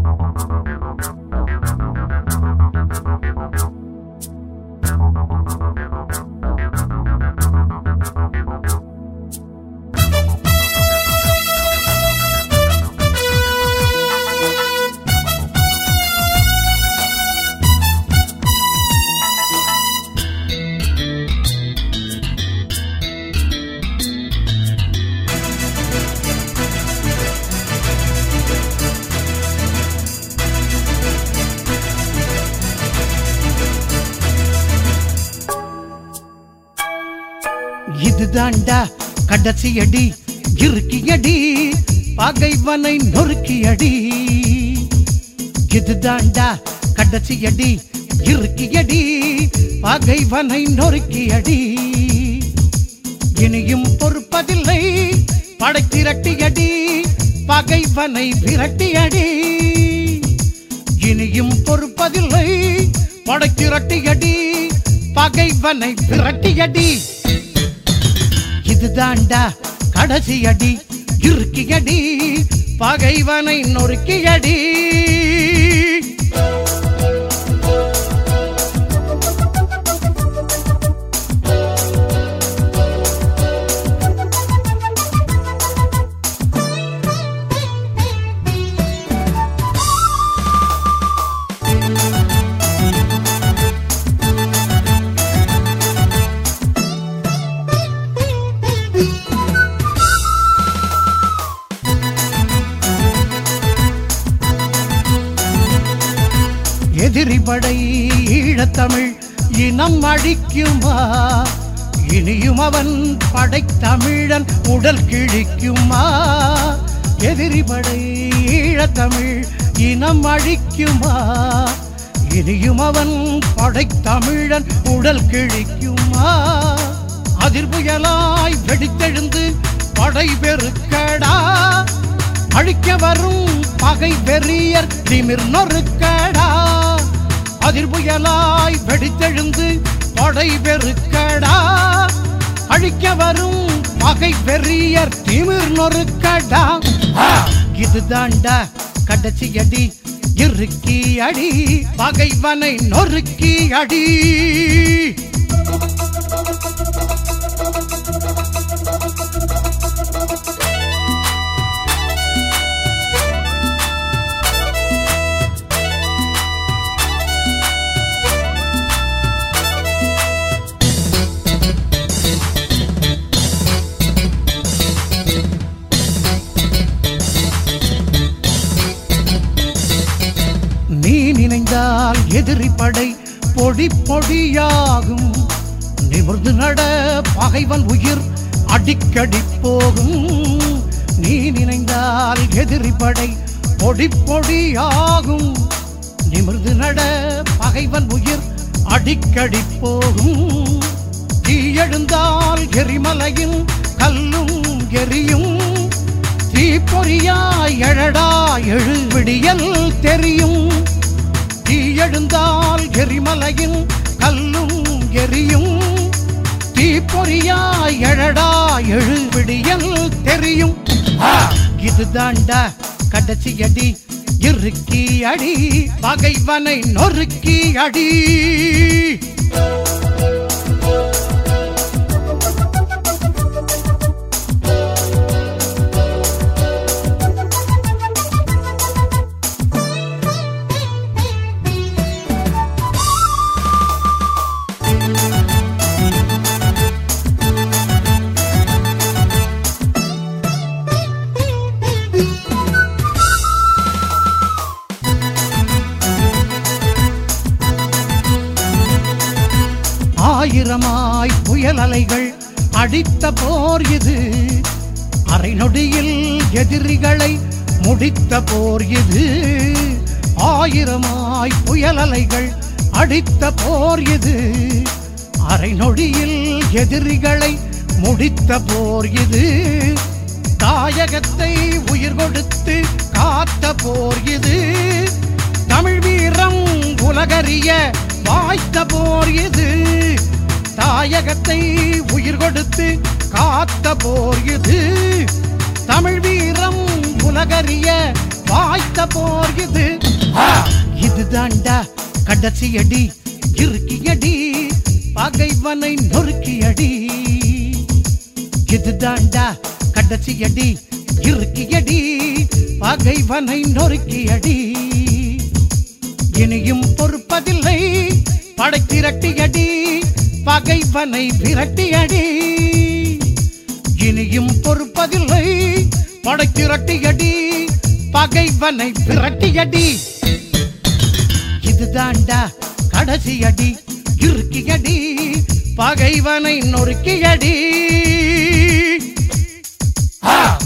இதுதாண்டா கடைசி அடி இறுக்கியடி பகைவனை நொறுக்கியடி இதுதாண்டா கடைசி அடி இறுக்கியடி பகைவனை நொறுக்கியடி இனியும் பொறுப்பதில்லை படை திரட்டியடி பகைவனை விரட்டியடி இனியும் பொறுப்பதில்லை படை திரட்டியடி பகைவனை விரட்டியடி இதுதாண்டா கடைசி அடி இறுக்கியடி பகைவனை நொறுக்கியடி எதிரி படை ஈழத்தமிழ் இனம் அழிக்குமா இனியும் அவன் படைத்தமிழன் உடல் கிழிக்குமா எதிரி படை ஈழத்தமிழ் இனம் அழிக்குமா இனியும் அவன் படைத்தமிழன் உடல் கிழிக்குமா அதிர்புயலாய் வெடித்தெழுந்து படை பெருக்கடா அழிக்க வரும் பகை வெறியர் திமிர் நொறுக்கடா அதிர்புயலாய் வெடித்தெழுந்து படை பெருக்கடா அழிக்க வரும் பகை வெறியர் திமிர் நொறுக்கடா ஆ, இதுதாண்டா கடைசி அடி இறுக்கி அடி பகைவனை நொறுக்கி அடி நீ நினைந்தால் எதிரி படை பொடி பொடியாகும் நிமிர்ந்து நட பகைவன் உயிர் அடிக்கடி போகும் நீ நினைந்தால் எதிரி படை பொடி பொடியாகும் நிமிர்ந்து நட பகைவன் உயிர் அடிக்கடி போகும் தீ எழுந்தால் எரிமலையும் கல்லும் எரியும் தீப்பொறியாய் எழடா எழு விடியல் தெரியும் தீ எழுந்தால் எரிமலையின் கல்லும் எரியும் தீப்பொறியாய் எழடா எழு விடியல் தெரியும் ஆ, இதுதாண்டா கடைசி அடி இறுக்கி அடி பகைவனை நொறுக்கி அடி ஆயிரமாய் புயல் அலைகள் அடித்த போர் இது அரை நொடியில் எதிரிகளை முடித்த போர் இது ஆயிரமாய் புயல் அலைகள் அடித்த போர் இது அரை நொடியில் எதிரிகளை முடித்த போர் இது தாயகத்தை உயிர் கொடுத்து காத்த போர் இது தமிழ் வீரம் உலகறிய வாய்த்த போர் இது தாயகத்தை உயிர் கொடுத்து காத்த போர் இது தமிழ் வீரம் உலகறிய வாய்த்த போர் இது இதுதாண்டா கடைசியடி இறுக்கியடி பகைவனை நொறுக்கியடி இதுதாண்டா கடைசியடி இறுக்கியடி பகைவனை நொறுக்கியடி இனியும் பொறுப்பதில்லை படை திரட்டியடி பகைவனை விரட்டியடி இனியும் பொறுப்பதில்லை படை திரட்டியடி பகைவனை விரட்டியடி இதுதாண்டா கடைசியடி இறுக்கியடி பகைவனை நொறுக்கியடி ஆ